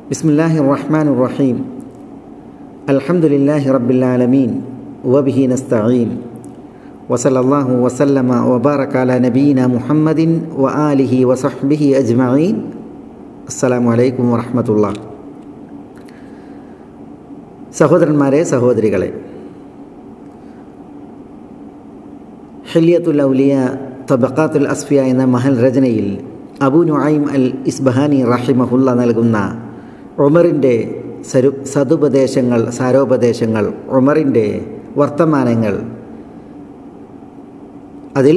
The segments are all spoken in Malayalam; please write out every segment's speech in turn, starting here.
بسم الله الرحمن الرحيم الحمد لله رب العالمين وبه نستعين وصلى الله وسلم وبارك على نبينا محمد وآله وصحبه أجمعين السلام عليكم ورحمة الله സഹോദരന്മാരെ സഹോദരികളെ ഹില്യത്തുൽ ഔലിയ തബക്കാത്തുൽ അസ്ഫിയ എന്ന മഹൽ രചനയിൽ അബു നുഐം അൽ ഇസ്ബഹാനി റഹിമഹുല്ല നൽകുന്ന ഉമറിൻ്റെ സരു സതുപദേശങ്ങൾ സാരോപദേശങ്ങൾ ഉമറിൻ്റെ വർത്തമാനങ്ങൾ അതിൽ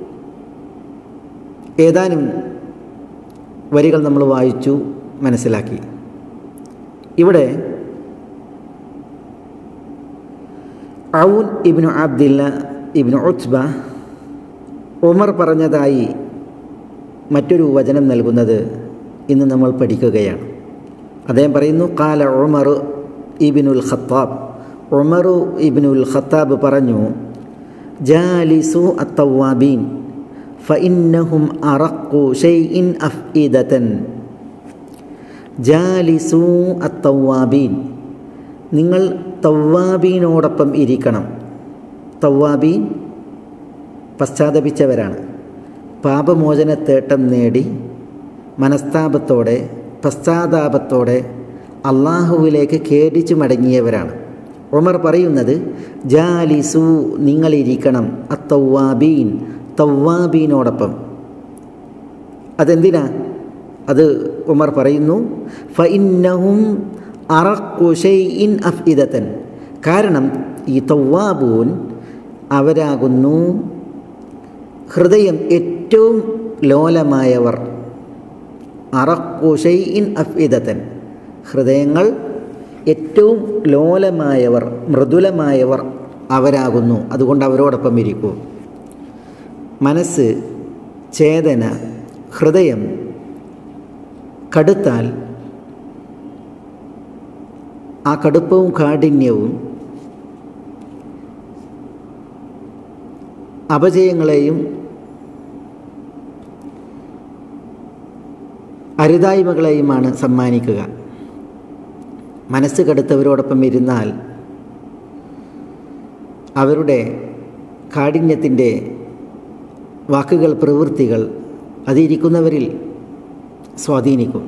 ഏതാനും വരികൾ നമ്മൾ വായിച്ചു മനസ്സിലാക്കി ഇവിടെ ഔൻ ഇബ്നു അബ്ദില്ല ഇബ്നു ഉത്ബ ഉമർ പറഞ്ഞതായി മറ്റൊരു വചനം നൽകുന്നത് ഇന്ന് നമ്മൾ പഠിക്കുകയാണ് അദ്ദേഹം പറയുന്നു കാല ഉമർ ഇബിനുൽ ഖത്താബ് ഉമറു ഇബിനുൽ ഖത്താബ് പറഞ്ഞു ജാലിസു അത്തവാബീൻ ഫഇന്നഹും അറഖു ഷൈഇൻ അഫ്ഇദതൻ ജാലിസു അത്തവാബീൻ നിങ്ങൾ തവ്വാബീനോടൊപ്പം ഇരിക്കണം തവ്വാബീൻ പശ്ചാത്തപിച്ചവരാണ് പാപമോചനത്തേട്ടം നേടി മനസ്താപത്തോടെ പശ്ചാത്താപത്തോടെ അള്ളാഹുവിലേക്ക് കേടിച്ചു മടങ്ങിയവരാണ് ഉമർ പറയുന്നത് ജാലിസു നിങ്ങളിരിക്കണം അത്തവ്വാബീൻ തവ്വാബീനോടൊപ്പം അതെന്തിനാ അത് ഉമർ പറയുന്നു ഫഇന്നഹും അറക്കുഷൈഇൻ അഫ്ഇദത്തൻ കാരണം ഈ തവ്വാബൂൻ അവരാകുന്നു ഹൃദയം ഏറ്റവും ലോലമായവർ അറക്കുഷൈഇൻ അഫ്ഇദത്തൻ ഹൃദയങ്ങൾ ഏറ്റവും ലോലമായവർ മൃദുലമായവർ അവരാകുന്നു അതുകൊണ്ട് അവരോടൊപ്പം ഇരിക്കൂ മനസ്സ് ചേതന ഹൃദയം കടുത്താൽ ആ കടുപ്പവും കാഠിന്യവും അപജയങ്ങളെയും അരുതായ്മകളെയുമാണ് സമ്മാനിക്കുക മനസ്സ് കടുത്തവരോടൊപ്പം ഇരുന്നാൽ അവരുടെ കാഠിന്യത്തിൻ്റെ വാക്കുകൾ പ്രവൃത്തികൾ അതിരിക്കുന്നവരിൽ സ്വാധീനിക്കും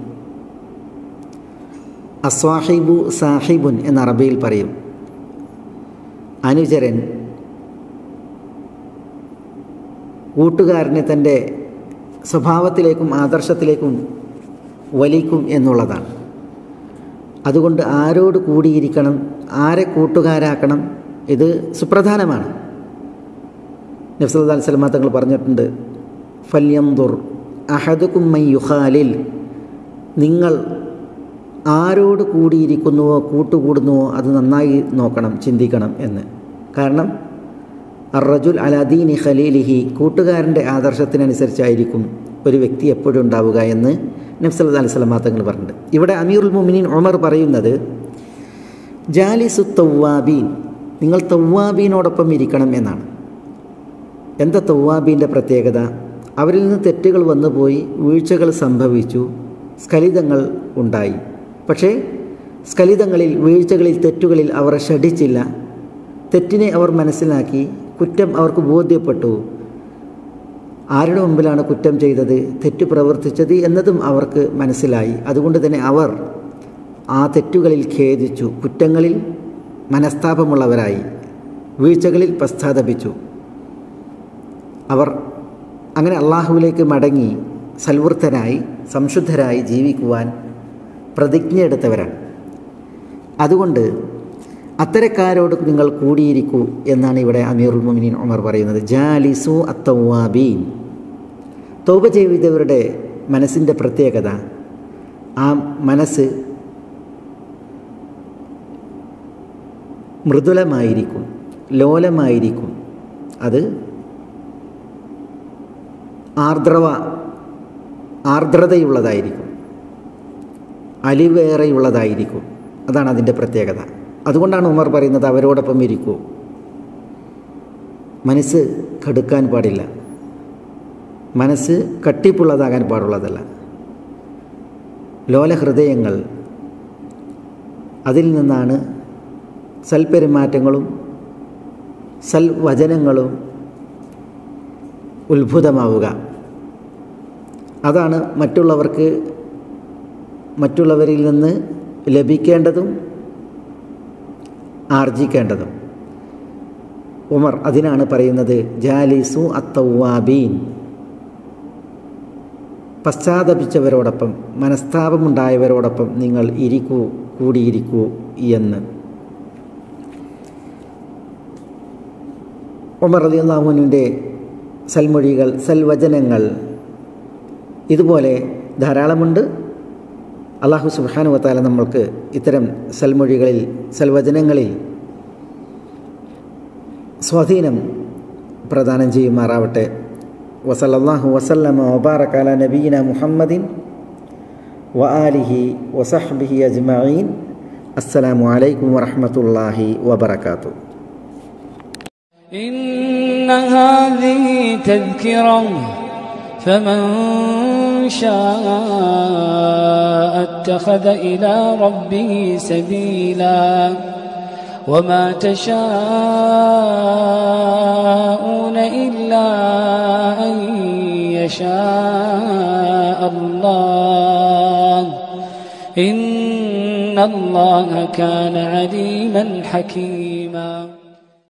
അസ്വാഹിബു സാഹിബുൻ എന്ന അറബിയിൽ പറയും അനുചരൻ കൂട്ടുകാരനെ തൻ്റെ സ്വഭാവത്തിലേക്കും ആദർശത്തിലേക്കും വലിക്കും എന്നുള്ളതാണ് അതുകൊണ്ട് ആരോട് കൂടിയിരിക്കണം ആരെ കൂട്ടുകാരാക്കണം ഇത് സുപ്രധാനമാണ് നഫ്സല്ലാ സ്വലമ തങ്ങൾ പറഞ്ഞിട്ടുണ്ട് ഫല്യംദുർ അഹദുക്കുമ്മൈ യുഹാലിൽ നിങ്ങൾ ആരോട് കൂടിയിരിക്കുന്നുവോ കൂട്ടുകൂടുന്നുവോ അത് നന്നായി നോക്കണം ചിന്തിക്കണം എന്ന് കാരണം അറജുൽ അലാദീനി ഖലീലിഹി കൂട്ടുകാരൻ്റെ ആദർശത്തിനനുസരിച്ചായിരിക്കും ഒരു വ്യക്തി എപ്പോഴും ഉണ്ടാവുക എന്ന് നബ്സല്ലാ അലൈഹി സ്വലമാ തങ്ങൾ പറഞ്ഞിട്ടുണ്ട് ഇവിടെ അമീറുൽ മുമിനീൻ ഉമർ പറയുന്നത് ജാലിസു തൗവാബീൻ നിങ്ങൾ തൗവാബീനോടൊപ്പം ഇരിക്കണം എന്നാണ് എന്താ തൗവാബീൻ്റെ പ്രത്യേകത അവരിൽ നിന്ന് തെറ്റുകൾ വന്നുപോയി വീഴ്ചകൾ സംഭവിച്ചു സ്ഖലിതങ്ങൾ ഉണ്ടായി പക്ഷേ സ്ഖലിതങ്ങളിൽ വീഴ്ചകളിൽ തെറ്റുകളിൽ അവർ ഷടിച്ചില്ല തെറ്റിനെ അവർ മനസ്സിലാക്കി കുറ്റം അവർക്ക് ബോധ്യപ്പെട്ടു ആരുടെ മുമ്പിലാണ് കുറ്റം ചെയ്തത് തെറ്റ് പ്രവർത്തിച്ചത് എന്നതും അവർക്ക് മനസ്സിലായി അതുകൊണ്ട് തന്നെ അവർ ആ തെറ്റുകളിൽ ഖേദിച്ചു കുറ്റങ്ങളിൽ മനസ്താപമുള്ളവരായി വീഴ്ചകളിൽ പശ്ചാത്തപിച്ചു അവർ അങ്ങനെ അള്ളാഹുവിലേക്ക് മടങ്ങി സൽവൃത്തരായി സംശുദ്ധരായി ജീവിക്കുവാൻ പ്രതിജ്ഞ എടുത്തവരാണ് അതുകൊണ്ട് അത്തരക്കാരോട് നിങ്ങൾ കൂടിയിരിക്കൂ എന്നാണ് ഇവിടെ അമീറുൽ മുമിനീൻ ഉമർ പറയുന്നത് ജാലിസു അത്തവാബീൻ തോപ ചെയ്തവരുടെ മനസ്സിൻ്റെ പ്രത്യേകത ആ മനസ്സ് മൃദുലമായിരിക്കും ലോലമായിരിക്കും അത് ആർദ്രവ ആർദ്രതയുള്ളതായിരിക്കും അലിവേറെയുള്ളതായിരിക്കും അതാണ് അതിൻ്റെ പ്രത്യേകത അതുകൊണ്ടാണ് ഉമർ പറയുന്നത് അവരോടൊപ്പം ഇരിക്കൂ മനസ്സ് കടുക്കാൻ പാടില്ല മനസ്സ് കട്ടിപ്പുള്ളതാകാൻ പാടുള്ളതല്ല ലോലഹൃദയങ്ങൾ അതിൽ നിന്നാണ് സൽപെരുമാറ്റങ്ങളും സൽവചനങ്ങളും ഉത്ഭുതമാവുക അതാണ് മറ്റുള്ളവർക്ക് മറ്റുള്ളവരിൽ നിന്ന് ലഭിക്കേണ്ടതും ആർജിക്കേണ്ടതും ഉമർ അതിനാണ് പറയുന്നത് ജാലിസു അത്തവാബീൻ പശ്ചാത്തപിച്ചവരോടൊപ്പം മനസ്താപമുണ്ടായവരോടൊപ്പം നിങ്ങൾ ഇരിക്കൂ കൂടിയിരിക്കൂ എന്ന് ഉമർ അലി അള്ളാഹുവിൻ്റെ സൽമൊഴികൾ സൽവചനങ്ങൾ ഇതുപോലെ ധാരാളമുണ്ട് അള്ളാഹു സുബാനു വത്താല നമ്മൾക്ക് ഇത്തരം സൽമൊഴികളിൽ സൽവചനങ്ങളിൽ സ്വാധീനം പ്രദാനം ചെയ്യുമാറാവട്ടെ വസലല്ലാഹു വസല്ലമ വബാറക്കാല നബീന മുഹമ്മദിൻ വ ആലിഹി വസഹ്ബിഹി അജ്മഈൻ അസ്സലാമു അലൈക്കും വറഹ്മത്തുള്ളാഹി വബറകാതുഹു إن هذه تذكرة فمن شاء اتخذ إلى ربه سبيلا وما تشاءون إلا أن يشاء الله إن الله كان عليما حكيما